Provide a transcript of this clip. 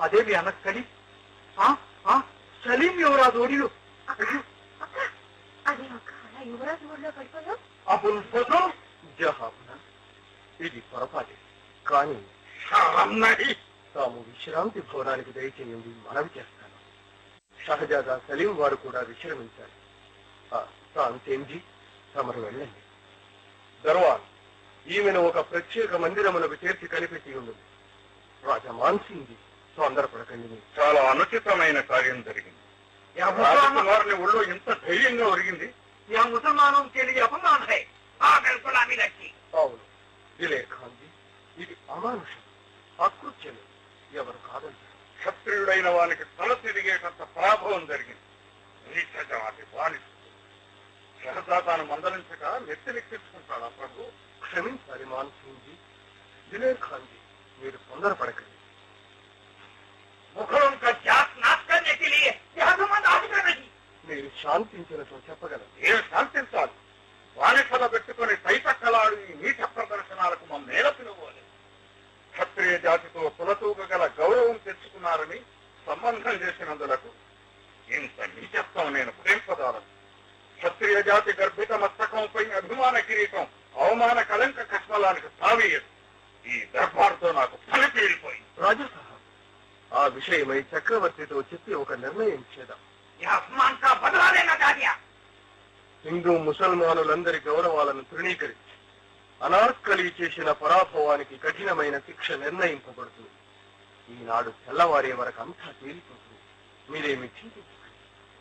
అదేమి అన్న సలీం ఆ, ఆ, సలీం యువరాజు ఒడిలో అది ఒక అలా యువరాజు ఊళ్ళో పడిపోయావు అబుల్ ఫజల్ జహాబునా ఇది పొరపాటే కానీ షరన్నహి తాము విశ్రాంతి భవనానికి దయచేయండి మనవి చేస్తాను షహజాదా సలీం వారు కూడా విశ్రమించారు ఆ, తాంతేంజీ తమరు వెళ్ళండి దర్వాన్ ఈమెను ఒక ప్రత్యేక మందిరమునకు చేర్చి కనిపెట్టి ఉండదు రాజా మాన్సింగ్ తొందరపడకండి మీరు. చాలా అనుచితమైన కార్యం జరిగింది యా ముసల్మాన్ రాజకుమారుని ఒళ్ళో ఇంత ధైర్యంగా ఒరిగింది యా ముసల్మానం के लिए अपमान है पागल गुलामी लड़की అవును దిలే ఖాన్జీ ఇది అమానుషం అకృత్యం ఎవరు కాదంటారు క్షత్రియుడైన వానికి తల తిరిగేటంత పరాభవం జరిగింది నీచజాతి బానిస సహజాతాను మందలించక నెత్తినెక్కించుకుంటాడా ప్రభు క్షమించాలి మాన్సింగ్ జీ దిలేర్ ఖాన్జీ మీరు తొందరపడకండి मुगलों का जात नाश करने के लिए यह हुकूमत आज कर रही మీరు శాంతించినట్లు చెప్పగలరు ఏం శాంతించాలి బానిసల పెట్టుకుని తైతక్కలాడు ఈ నీచ ప్రదర్శనాలకు మా మేల పిలువాలి క్షత్రియ జాతితో కులతూగగల గౌరవం తెచ్చుకున్నారని సంబంధం చేసినందులకు ఇంత నీచత్వం నేను ప్రేమపదాలను క్షత్రియ జాతి గర్భిత మస్తకంపై అభిమాన కిరీటం అవమాన కలంక కష్మలానికి తావీయదు ఈ దర్బార్తో నాకు పని తీరిపోయింది రాజా సాహబ్ ఆ విషయమై చక్రవర్తితో చెప్పి ఒక నిర్ణయం చేద్దాం यह अपमान का बदला लेना चाह दिया హిందూ ముసల్మానులందరి గౌరవాలను తృణీకరించి అనార్కలి చేసిన పరాభవానికి కఠినమైన శిక్ష నిర్ణయింపబడుతుంది ఈనాడు తెల్లవారే వరకు అంతా తేలిపోతుంది మీరేమి చింతించ